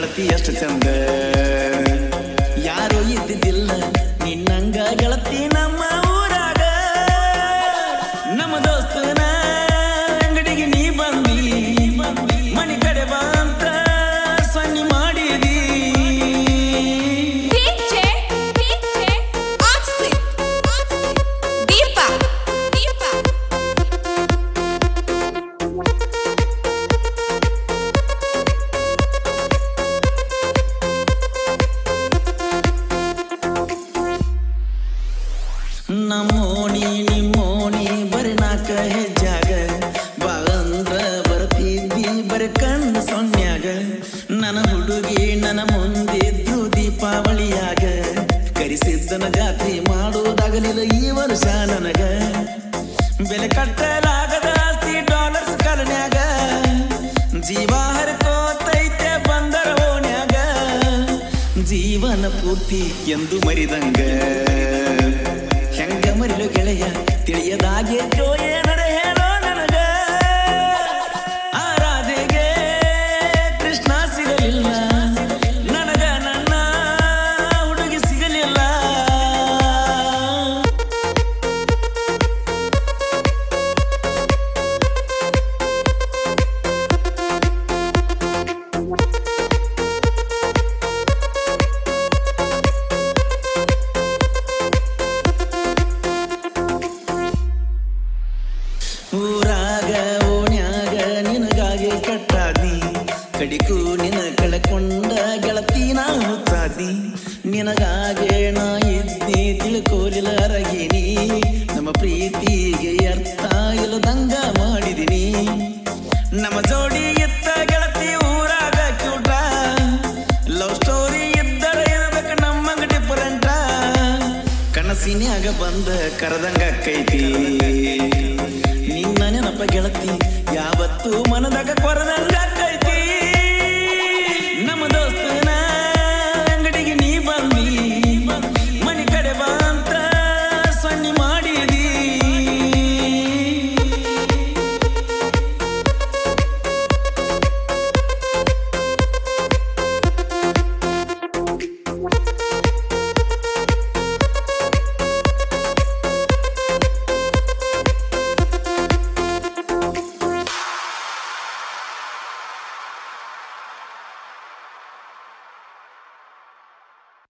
ಗೆಳತಿ ಎಷ್ಟು ಚಂದ ಯಾರು ಇದ್ದಿದ್ದಿಲ್ಲ ನಿನ್ನಂಗ ಗೆಳತಿ ನಮ್ಮ ಊರಾಗ ನಮ್ಮ ದೋಸ್ತನ ಅಂಗಡಿಗೆ ನೀ ಬಂದಿ ಮನಿ ಕಡೆ ಬಾ ಅಂತ ಸನ್ನಿ ಮಾಡಿದಿ DJ, DJ, Oxy, Oxy, Deepa, Deepa. ನಮ್ಮೋಣಿ ನಿಮ್ಮೋಣಿ ಬರೀ ನಾಲ್ಕ ಹೆಜ್ಜಾಗ ಬಾ ಅಂದ್ರ ಬರ್ತಿದ್ದಿ ಬರೀ ಕಣ್ಣು ಸೊನ್ಯಾಗ ನನ್ನ ಹುಡುಗಿ ನನ್ನ ಮುಂದಿದ್ದು ದೀಪಾವಳಿಯಾಗ ಕರಿಸಿದ್ದನ ಜಾತ್ರೆ ಮಾಡುವುದಾಗಲಿಲ್ಲ ಈ ವರ್ಷ ನನಗ ಬೆಲೆ ಕಟ್ಟಲಾಗದ ಆಸ್ತಿ ಡಾಲರ್ಸ್ ಕಲನ್ಯಾಗ ಜೀವ ಹರ್ಕೋತೈತೆ ಬಂದರ ಓಣ್ಯಾಗ ಜೀವನ ಪೂರ್ತಿ ಎಂದು ಮರಿದಂಗ ಹೆಂಗ ಮರಿಲು ಗೆಳೆಯ ತಿಳಿಯದಾಗೇತೋ ಏನರ ಹೇಳೋ ನನಗ ಆ ರಾಧೆಗೆ ಕೃಷ್ಣ ಸಿಗಲಿಲ್ಲ ನನಗ ನನ್ನ ಹುಡುಗಿ ಸಿಗಲಿಲ್ಲ ಊರಾಗ ಓಣ್ಯಾಗ ನಿನಗಾಗಿ ಕಟ್ಟಾದಿ ಕಡಿಕು ನಿನ ಕಳ್ಕೊಂಡ ಗೆಳತಿ ನಾ ಹುಚ್ಚಾದಿ ನಿನಗಾಗೆ ನಾ ಇದ್ದಿ ತಿಳ್ಕೋಲಿಲ್ಲ ಅರಗಿನಿ ನಮ್ಮ ಪ್ರೀತಿಗೆ ಅರ್ಥ ಇಲ್ಲದಂಗ ಮಾಡಿದಿನಿ ನಮ್ಮ ಜೋಡಿ ಇತ್ತ ಗೆಳತಿ ಊರಾಗ ಕ್ಯೂಟ ಲವ್ ಸ್ಟೋರಿ ಇದ್ದರೆ ಇರ್ಬೇಕು ನಮ್ಮಂಗ ಡಿಫರೆಂಟ ಕನಸಿನ್ಯಾಗ ಬಂದ ಕರೆದಂಗ ಕೈತಿ ನಿನ್ನ ನೆನಪ ಗೆಳತಿ ಯಾವತ್ತೂ ಮನದಾಗ ಕೊರದಂಗ